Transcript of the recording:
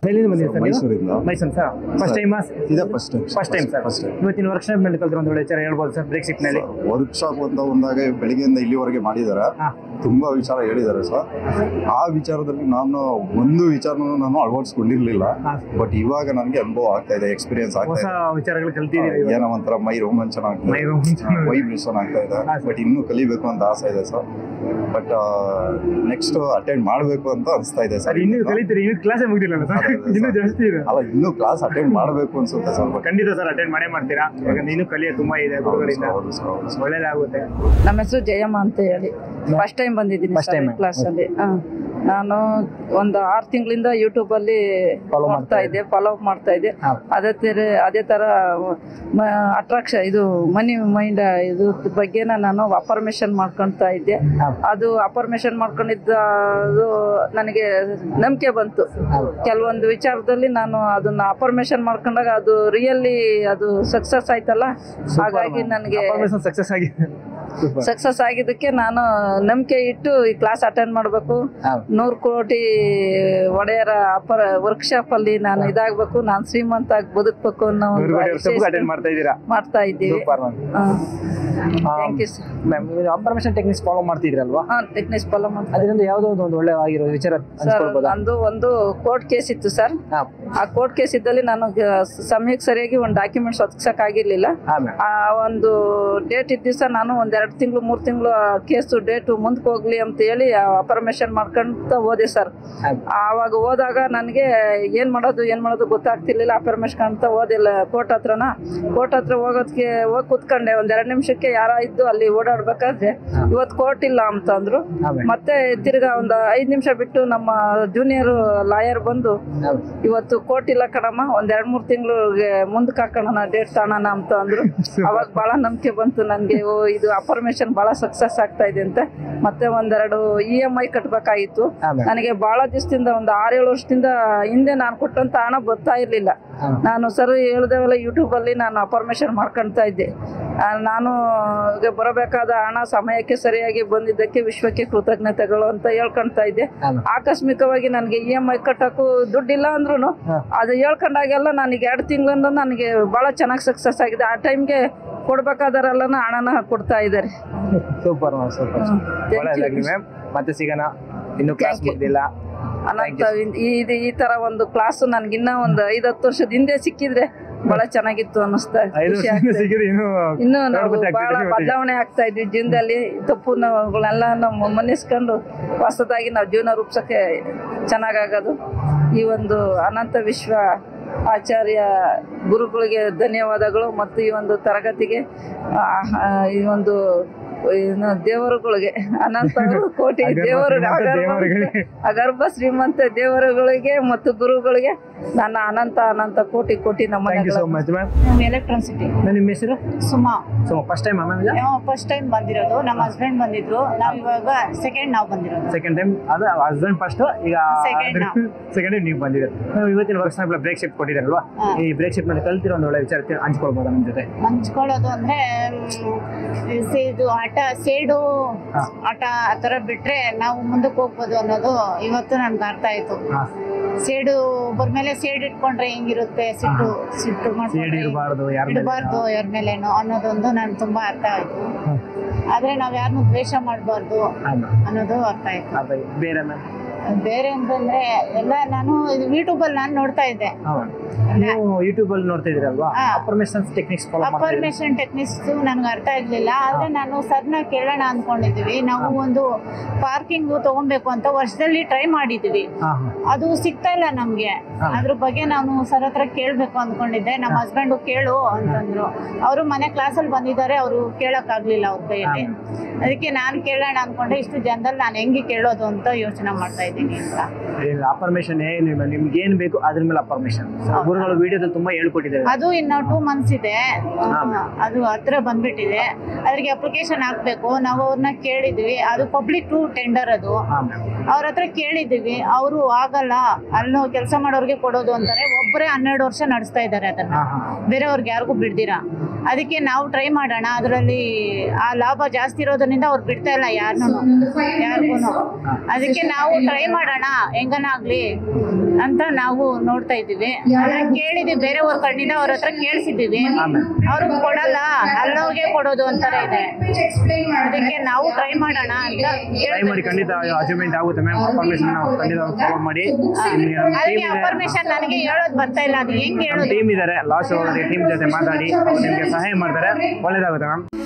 ಎಲ್ಲಿಂದ ಬಂದಿದ್ದೀರಿ ಸರ್ ಮೈಸೂರಿಂದ. ಮೈಸೂರು ಸರ್ ಫಸ್ಟ್ ಟೈಮ್ ಇದೇ first time first time sir first time ಇವತ್ತಿನ ವರ್ಕ್ಶಾಪ್ ನಲ್ಲಿ ಕಲ್ತಿರೋ ಒಂದು ಒಳ್ಳೆ ವಿಚಾರ ಹೇಳ್ಬೋದು ಸರ್ ಬ್ರೇಕ್ ಶಿಫ್ಟ್ ನಲ್ಲಿ ವರ್ಕ್ಶಾಪ್ ಅಂತ ಬಂದಾಗ ಬೆಳಿಗ್ಗೆಯಿಂದ ಇಲ್ಲಿವರೆಗೆ ಮಾಡಿದ್ದಾರೆ ಹಾ. ತುಂಬಾ ವಿಚಾರ ಹೇಳಿದ್ದಾರೆ ಸರ್ ಆ ವಿಚಾರದಲ್ಲಿ ನಾನು ಒಂದು ವಿಚಾರನೂ ನಾನು ಅಳವಡಿಸ್ಕೊಂಡಿರ್ಲಿಲ್ಲ ಹಾ. ಬಟ್ ಇವಾಗ ನನಗೆ ಅನುಭವ ಆಗ್ತಾ ಇದೆ ಎಕ್ಸ್ಪೀರಿಯನ್ಸ್ ಆಗ್ತಾ ಹೊಸ ಇದೆ ವಿಚಾರಗಳು ಕಲ್ತಿದ್ದೀರಿ ಇವಾಗ. ಏನೋ ಒಂಥರ ಮೈ ರೋಮಾಂಚನ ಆಗ್ತಾ ಮೈ ಇದೆ ರೋಮಾಂಚನ. ವೈಬ್ರೇಷನ್ ಆಗ್ತಾ ಇದೆ ಹಾ, ಸರ್. ಬಟ್ ಇನ್ನೂ ಕಲಿಬೇಕು ಅಂತ ಆಸೆ ಇದೆ ಸರ್ ಬಟ್ ನೆಕ್ಸ್ಟ್ ಅಟೆಂಡ್ ಮಾಡಬೇಕು ಅಂತ ಅನಿಸ್ತಾ ಇದೆ ಸರ್ ಸರ್ ಇನ್ನೂ ಕಲಿತೀರಿ ಇನ್ನೂ ಕ್ಲಾಸೇ ಮುಗಿದಿಲ್ಲ ಸರ್ ಅದೇ, ಅದೇ, ಇನ್ನೂ ಸರ್. ಜಾಸ್ತಿ ಇದೆ ಅಲ್ಲ ಇನ್ನೂ ಕ್ಲಾಸ್ ಅಟೆಂಡ್ ಮಾಡಬೇಕು ಅನ್ಸುತ್ತೆ ಸರ್ ಬಟ್ ಖಂಡಿತ ಸರ್ ಅಟೆಂಡ್ ಮಾಡೇ ಮಾಡ್ತೀರಾ ಯಾಕಂದ್ರೆ ಇನ್ನೂ ಕಲಿಯ ತುಂಬಾ ಇದೆ ಗುರುಗಳಿಂದ ಹೌದು ಸರ್ ಹೌದು ಸರ್ ಒಳ್ಳೇದಾಗುತ್ತೆ ನಮ್ಮ ಹೆಸರು ಜಯಮ್ಮ ಅಂತ ಹೇಳಿ ಫಸ್ಟ್ ಟೈಮ್ ಬಂದಿದ್ದೀನಿ First time. ಕ್ಲಾಸ್ ಅಲ್ಲಿ ಹಾ. ನಾನು ಒಂದು ಆರು ತಿಂಗಳಿಂದ ಯೂಟ್ಯೂಬ್ ಅಲ್ಲಿ Follow ಮಾಡ್ತಾ ಮಾಡ್ತಾ ಇದ್ದೆ ಫಾಲೋ ಅಪ್ ಮಾಡ್ತಾ ಇದ್ದೆ ಹಾ. ಅದೇ ತರ ಅದೇ ತರ ಅಟ್ರಾಕ್ಷನ್ ಇದು ಮನಿ ಮೈಂಡ್ ಇದು ಬಗ್ಗೆನ ನಾನು ಅಫರ್ಮೇಶನ್ ಮಾಡ್ಕೊಳ್ತಾ ಇದ್ದೆ ಹಾ. ಅದು ಅಫರ್ಮೇಶನ್ ಮಾಡ್ಕೊಂಡಿದ್ದ ಅದು ನನಗೆ ನಂಬಿಕೆ ಬಂತು ಕೆಲವೊಂದು ವಿಚಾರದಲ್ಲಿ ನಾನು ಅದನ್ನ ಅಫರ್ಮೇಶನ್ ಮಾಡ್ಕೊಂಡಾಗ ಅದು ರಿಯಲಿ ಅದು ಸಕ್ಸಸ್ ಆಯ್ತಲ್ಲ ಹಾಗಾಗಿ ನನಗೆ ಸಕ್ಸಸ್ ಆಗಿದೆ Super. ಸಕ್ಸಸ್ ಆಗಿದ್ದಕ್ಕೆ ನಾನು ನಂಬಿಕೆ ಇಟ್ಟು ಈ ಕ್ಲಾಸ್ ಅಟೆಂಡ್ ಮಾಡಬೇಕು ಹಾ. ನೂರು ಕೋಟಿ ಒಡೆಯರ ಅಪರ ವರ್ಕ್ಶಾಪ್ ಅಲ್ಲಿ ನಾನು ಇದಾಗಬೇಕು ನಾನು ಶ್ರೀಮಂತ ಆಗಿ ಬದುಕಬೇಕು ಅನ್ನೋ ಒಂದು ನೂರು ಆಸೆ ಅಟೆಂಡ್ ಮಾಡ್ತಾ ಇದ್ದೀರಾ ಮಾಡ್ತಾ ಇದ್ದೀವಿ super ma'am thank you sir ma'am affirmation techniques follow ಮಾಡ್ತಿದ್ರಲ್ವಾ ಹಾಂ ಟೆಕ್ನಿಕ್ಸ್ ಫಾಲೋ ಮಾಡ್ತಾ ಅದರಿಂದ ಯಾವುದೋ ಒಂದು ಒಳ್ಳೆ ಆಗಿರೋ ವಿಚಾರ ಸರ್ ಹಂಚ್ಕೊಳ್ಬೋದಾ ನಂದು ಒಂದು ಕೋರ್ಟ್ ಕೇಸ್ ಇತ್ತು ಸರ್ ಹಾ ಆ ಕೋರ್ಟ್ ಕೇಸ್ ಇದ್ದಲ್ಲಿ ನಾನು ಗ- ಸಮಯಕ್ಕೆ ಸರಿಯಾಗಿ ಒಂದು ಡಾಕ್ಯುಮೆಂಟ್ಸ್ ಒದಗಿಸಕ್ ಆಗಿರ್ಲಿಲ್ಲ ಹಾ ಮ್ಯಾಮ್ ಆ ಒಂದು ಡೇಟ್ ಇದ್ದ ದಿವಸ ನಾನು ಒಂದ್ ಎರಡು ತಿಂಗಳು ಮೂರು ತಿಂಗಳು ಕೇಸು ಡೇಟು ಮುಂದಕ್ಕೆ ಹೋಗ್ಲಿ ಅಂತ ಹೇಳಿ ಅಪರ್ಮೇಷನ್ ಮಾಡ್ಕೊಂತ ಹೋದೆ ಸರ್ ಆವಾಗ ಹೋದಾಗ ನನಗೆ ಏನ್ ಮಾಡೋದು ಏನ್ ಮಾಡೋದು ಗೊತ್ತಾಗ್ತಿರ್ಲಿಲ್ಲ ಅಪರ್ಮೇಷನ್ ಅಂತ ಹೋದಿಲ್ಲ ಕೋರ್ಟ್ ಹತ್ರನ ಕೋರ್ಟ್ ಹತ್ರ ಹೋಗೋದಕ್ಕೆ ಹೋಗಿ ಕುತ್ಕೊಂಡೆ ಒಂದ್ ಎರಡು ನಿಮಿಷಕ್ಕೆ ಯಾರ ಇದ್ದು ಅಲ್ಲಿ ಓಡಾಡ್ಬೇಕಾದ್ರೆ ಇವತ್ತು ಕೋರ್ಟ್ ಇಲ್ಲ ಅಂತ ಅಂದ್ರು ಆಮೇಲೆ? ಮತ್ತೆ ತಿರ್ಗಾ ಒಂದು ಐದ್ ನಿಮಿಷ ಬಿಟ್ಟು ನಮ್ಮ ಜೂನಿಯರ್ ಲಾಯರ್ ಬಂದು ಇವತ್ತು ಕೋರ್ಟ್ ಇಲ್ಲ ಕಣಮ್ಮ ಒಂದ್ ಎರಡ್ ಮೂರ್ ತಿಂಗಳಿಗೆ ಮುಂದಕ್ಕೆ ಹಾಕೋಣ ಡೇಟ್ ತಾಣನ ಅಂತ ಅಂದ್ರು ಅವಾಗ ಬಹಳ ನಂಬಿಕೆ ಬಂತು ನನ್ಗೆ ಓ ಇದು ಅಫರ್ಮೇಶನ್ ಬಹಳ ಸಕ್ಸಸ್ ಆಗ್ತಾ ಇದೆ ಅಂತ ಮತ್ತೆ ಒಂದೆರಡು ಇ ಎಂ ಐ ಕಟ್ಬೇಕಾಗಿತ್ತು ಆಮೇಲೆ? ನನಗೆ ಬಹಳ ದಿವಸದಿಂದ ಒಂದು ಆರೇಳು ವರ್ಷದಿಂದ ಹಿಂದೆ ನಾನು ಕೊಟ್ಟಂತ ಹಣ ಬರ್ತಾ ಇರ್ಲಿಲ್ಲ ನಾನು ಸರ್ ಹೇಳ್ದೇವಲ್ಲ ಯೂಟ್ಯೂಬ್ ಅಲ್ಲಿ ನಾನು ಅಫರ್ಮೇಶನ್ ಮಾಡ್ಕೊಳ್ತಾ ಇದ್ದೆ ಆ, ನಾನು ಗೆ ಬರಬೇಕಾದ ಹಣ ಸಮಯಕ್ಕೆ ಸರಿಯಾಗಿ ಬಂದಿದ್ದಕ್ಕೆ ವಿಶ್ವಕ್ಕೆ ಕೃತಜ್ಞತೆಗಳು ಅಂತ ಹೇಳ್ಕೊಂತಾ ಇದ್ದೆ ಆಮೇಲೆ? ಆಕಸ್ಮಿಕವಾಗಿ ನನಗೆ ಇ ಎಂ ಐ ಕಟ್ಟಕ್ಕೂ ದುಡ್ಡಿಲ್ಲ ಅಂದ್ರೂ ಹಾ. ಅದು ಹೇಳ್ಕೊಂಡಾಗೆಲ್ಲ ನನಗೆ ಎರಡು ತಿಂಗಳಿಂದ ನನಗೆ ಭಾಳ ಚೆನ್ನಾಗಿ ಸಕ್ಸಸ್ ಆಗಿದೆ ಆ ಟೈಮ್ಗೆ ಕೊಡ್ಬೇಕಾದರೆಲ್ಲನ ಹಣನ ಕೊಡ್ತಾ ಇದ್ದಾರೆ super ma'am super hmm. Thank you. ಒಳ್ಳೆದಾಗ್ಲಿ ಮ್ಯಾಮ್ ಮತ್ತೆ ಸಿಗೋಣ ಇನ್ನು ಕ್ಲಾಸ್ Thank you. ಮುಗ್ದಿಲ್ಲ ಅನಂತ ಈ ಇದು- ಈ ತರ ಒಂದು ಕ್ಲಾಸ್ ನನ್ಗಿನ್ನ ಒಂದು ಐದು ಹತ್ತು ವರ್ಷದ ಹಿಂದೆ ಸಿಕ್ಕಿದ್ರೆ ಬಹಳ ಚೆನ್ನಾಗಿತ್ತು ಅನ್ನಿಸ್ತಾ ಐದು ಖುಷಿ ವರ್ಷದಿಂದ ಆಗ್ತಾ ಇದೆ. ಸಿಕ್ಕಿದ್ರೆ ಇನ್ನು ಇನ್ನು ನಾವು ಗಣಪತಿ ಆಗ್ತಿದೆ ಬಹಳ ಇವತ್ತಿಗೆ. ಬದಲಾವಣೆ ಆಗ್ತಾ ಇದ್ವಿ ಜೀವನದಲ್ಲಿ ತಪ್ಪುಗಳನ್ನೆಲ್ಲ ನಾವು ಮನ್ನಿಸ್ಕೊಂಡು ಹೊಸದಾಗಿ ನಾವು ಜೀವನ ರೂಪಿಸೋಕೆ ಚೆನ್ನಾಗಾಗೋದು ಈ ಒಂದು ಅನಂತ ವಿಶ್ವ ಆಚಾರ್ಯ ಗುರುಗಳಿಗೆ ಧನ್ಯವಾದಗಳು ಮತ್ತು ಈ ಒಂದು ತರಗತಿಗೆ ಆ, ಆ, ಈ ಒಂದು ಏನು ದೇವರುಗಳಿಗೆ ಅನಂತ ಕೋಟಿ ಅಗರ್ಭ ದೇವರು ಶ್ರೀಮಂತ ದೇವರುಗಳಿಗೆ. ಅಗರ್ಭ ಶ್ರೀಮಂತ ದೇವರುಗಳಿಗೆ ಮತ್ತು ಗುರುಗಳಿಗೆ ನನ್ನ ಅನಂತ ಅನಂತ ಕೋಟಿ ಕೋಟಿ ಥ್ಯಾಂಕ್ ಯು ಸೋ ನಮನ ಮಚ್ ಮ್ಯಾಮ್ ಎಲೆಕ್ಟ್ರಾನ್ಸಿಟಿ ನಿಮ್ಮ ಹೆಸರು Suma so first time ma'am ಈಗ ನಾವು ಫಸ್ಟ್ ಟೈಮ್ ಬಂದಿರೋದು ನಮ್ಮ ಹಸ್ಬೆಂಡ್ ಬಂದಿದ್ರು ನಾವು ಇವಾಗ ಸೆಕೆಂಡ್ ನಾವು ಬಂದಿರೋದು ಸೆಕೆಂಡ್ ಟೈಮ್ ಅದು ಹಸ್ಬೆಂಡ್ ಫಸ್ಟ್ ಈಗ Second ನಾವು. ಸೆಕೆಂಡ್ ಟೈಮ್ ನೀವು ಬಂದಿದ್ದೀರಿ ನಾವು ಇವತ್ತಿನ ವರ್ಕ್ಶಾಪ್ ಬ್ರೇಕ್ ಶಿಫ್ಟ್ ಕೊಟ್ಟಿದ್ದಾರಲ್ವಾ ಹಾ. ಈ ಬ್ರೇಕ್ ಶಿಫ್ಟ್ ನಲ್ಲಿ ಕಲ್ತಿರೋ ಒಂದು ಒಳ್ಳೆ ವಿಚಾರ ತಿ- ಹಂಚ್ಕೊಳ್ಬೋದಾ ನಿಮ್ಮ ಜೊತೆ ಹಂಚ್ಕೊಳ್ಳೋದು ಅಂದ್ರೆ ಮ್, ಸಿ- ಇದು ಆಟ ಸೇಡು ಹಾ. ಆಟ ಆ ಥರ ಬಿಟ್ರೆ ನಾವು ಮುಂದಕ್ಕೆ ಹೋಗ್ಬೋದು ಅನ್ನೋದು ಇವತ್ತು ನನ್ಗೆ ಅರ್ಥ ಆಯ್ತು ಹಾ ಸೇಡು ಒಬ್ಬರ ಮೇಲೆ ಸೇಡು ಇಟ್ಕೊಂಡ್ರೆ ಹೆಂಗಿರುತ್ತೆ ಸಿಟ್ಟು ಸಿಟ್ಟು ಸೇಡ್ ಇರಬಾರ್ದು ಯಾರ ಮೇಲೆ ಇಡಬಾರ್ದು ಯಾರ ಮೇಲೇನೋ ಅನ್ನೋದೊಂದು ನನ್ಗೆ ತುಂಬಾ ಅರ್ಥ ಆಯ್ತು ಆದ್ರೆ ನಾವ್ ಯಾರನ್ನೂ ದ್ವೇಷ ಮಾಡಬಾರ್ದು ಅನ್ನೋದು ಅರ್ಥ ಆಯ್ತು ಅದೇ ಬೇರೆ ಮ್ಯಾಮ್ ಬೇರೆ ಅಂತಂದ್ರೆ ಎಲ್ಲ ನಾನು ಯೂಟ್ಯೂಬ್ ಅಲ್ಲಿ ನಾನು ನೋಡ್ತಾ ಇದ್ದೆ ನೀವು ಯೂಟ್ಯೂಬ್ ಅಲ್ಲಿ ನೋಡ್ತಾ ಇದೀರಲ್ವಾ ಹಾ. ಅಫರ್ಮೇಷನ್ ಟೆಕ್ನಿಕ್ಸ್ ಫಾಲೋ ಮಾಡ್ತಾ ಇದ್ದೀರಾ? ಅಫರ್ಮೇಶನ್ ಟೆಕ್ನಿಕ್ಸ್ ನನ್ಗೆ ಅರ್ಥ ಆಗ್ಲಿಲ್ಲ ಆದ್ರೆ ನಾನು ಸರ್ನ ಕೇಳೋಣ ಅನ್ಕೊಂಡಿದ್ವಿ ನಾವು ಒಂದು ಪಾರ್ಕಿಂಗ್ ತಗೊಬೇಕು ಅಂತ ವರ್ಷದಲ್ಲಿ ಟ್ರೈ ಮಾಡಿದ್ವಿ ಹಾ ಹಾ ಅದು ಸಿಗ್ತಾ ಇಲ್ಲ ನಮ್ಗೆ ಹಾ. ಅದ್ರ ಬಗ್ಗೆ ನಾನು ಸರ್ ಹತ್ರ ಕೇಳ್ಬೇಕು ಅನ್ಕೊಂಡಿದ್ದೆ ನಮ್ಮ ಹಸ್ಬೆಂಡ್ ಕೇಳು ಅಂತಂದ್ರು ಅವರು ಮನೆ ಕ್ಲಾಸಲ್ಲಿ ಬಂದಿದ್ದಾರೆ ಅವರು ಕೇಳಕ್ ಆಗ್ಲಿಲ್ಲ ಅವ್ರ ಕೈಯಲ್ಲಿ ಅದಕ್ಕೆ ನಾನು ಕೇಳೋಣ ಅನ್ಕೊಂಡೆ ಇಷ್ಟು ಜನದಲ್ಲಿ ನಾನು ಹೆಂಗೆ ಕೇಳೋದು ಅಂತ ಯೋಚನೆ ಮಾಡ್ತಾ ಇದ್ದೀನಿ ಅಂತ ಅಫರ್ಮೇಶನ್ ಏನು ನಿಮ್ಗೆ ಏನ್ ಬೇಕು ಅದ್ರ ಮೇಲೆ ಅಫರ್ಮೇಶನ್ ಗುರುಗಳು ವಿಡಿಯೋದಲ್ಲಿ ತುಂಬಾ ಹೇಳ್ಕೊಟ್ಟಿದ್ದಾರೆ ಅದು ಇನ್ನು ಟೂ ಮಂತ್ಸ್ ಇದೆ ಹಾ. ಅದು ಹತ್ರ ಬಂದ್ಬಿಟ್ಟಿದೆ ಅದ್ರಿಗೆ ಅಪ್ಲಿಕೇಶನ್ ಹಾಕ್ಬೇಕು ನಾವು ಅವ್ರನ್ನ ಕೇಳಿದ್ವಿ ಅದು ಪಬ್ಲಿಕ್ ಟು ಟೆಂಡರ್ ಅದು ಹಾ ಮ್ಯಾಮ್ ಅವ್ರ ಹತ್ರ ಕೇಳಿದ್ದೀವಿ ಅವರು ಆಗಲ್ಲ ಅಲ್ಲೂ ಕೆಲಸ ಮಾಡೋರಿಗೆ ಕೊಡೋದು ಅಂತಾರೆ ಒಬ್ಬರೇ ಹನ್ನೆರಡು ವರ್ಷ ನಡೆಸ್ತಾ ಇದ್ದಾರೆ ಅದನ್ನ ಹಾ ಹಾ ಬೇರೆಯವ್ರಿಗೆ ಯಾರಿಗೂ ಬಿಡ್ದಿರಾ ಅದಕ್ಕೆ ನಾವು ಟ್ರೈ ಮಾಡೋಣ ಅದರಲ್ಲಿ ಆ ಲಾಭ ಜಾಸ್ತಿ ಇರೋದ್ರಿಂದ ಅವ್ರು ಬಿಡ್ತಾ ಇಲ್ಲ ಯಾರನ್ನೂ ಯಾರಿಗೂ ಅದಕ್ಕೆ ನಾವು ಟ್ರೈ ಮಾಡೋಣ ಹೆಂಗನಾಗ್ಲಿ ಅಂತ ನಾವು ನೋಡ್ತಾ ಇದ್ದೀವಿ ಆದ್ರೆ ಕೇಳಿದ್ದೀವಿ ಬೇರೆ ಊರ್ ಕಣ್ಣಿಂದ ಅವ್ರ ಹತ್ರ ಕೇಳಿಸಿದ್ದೀವಿ ಅವರು ಕೊಡಲ್ಲ ಅಲ್ಲವ್ರಿಗೆ ಕೊಡೋದು ಅಂತಾರೆ ಇದೆ ಅದಕ್ಕೆ ನಾವು ಟ್ರೈ ಮಾಡೋಣ ಅಂತ ಟ್ರೈ ಮಾಡಿ ಖಂಡಿತ ಅಚೀವ್ಮೆಂಟ್ ಆಗುತ್ತೆ ಮ್ಯಾಮ್ ಪರ್ಮಿಷನ್ ನಾವು ಖಂಡಿತ ಫಾಲೋ ಮಾಡಿ ನಿಮ್ಗೆ ನಮ್ಮ ಅದಕ್ಕೆ ಟೀಮ್ ಇದೆ ಅಫರ್ಮೇಶನ್ ನನಗೆ ಹೇಳೋದು ಬರ್ತಾ ಇಲ್ಲ ಅದು ಹೆಂಗ್ ನಮ್ಮ ಹೇಳೋದು ಟೀಮ್ ಇದ್ದಾರೆ ಲಾಸ್ಟ್ ಟೀಮ್ ಜೊತೆ ಮಾತಾಡಿ ಅವ್ರು ನಿಮಗೆ ಸಹಾಯ ಮಾಡ್ತಾರೆ ಒಳ್ಳೇದಾಗುತ್ತೆ ಮ್ಯಾಮ್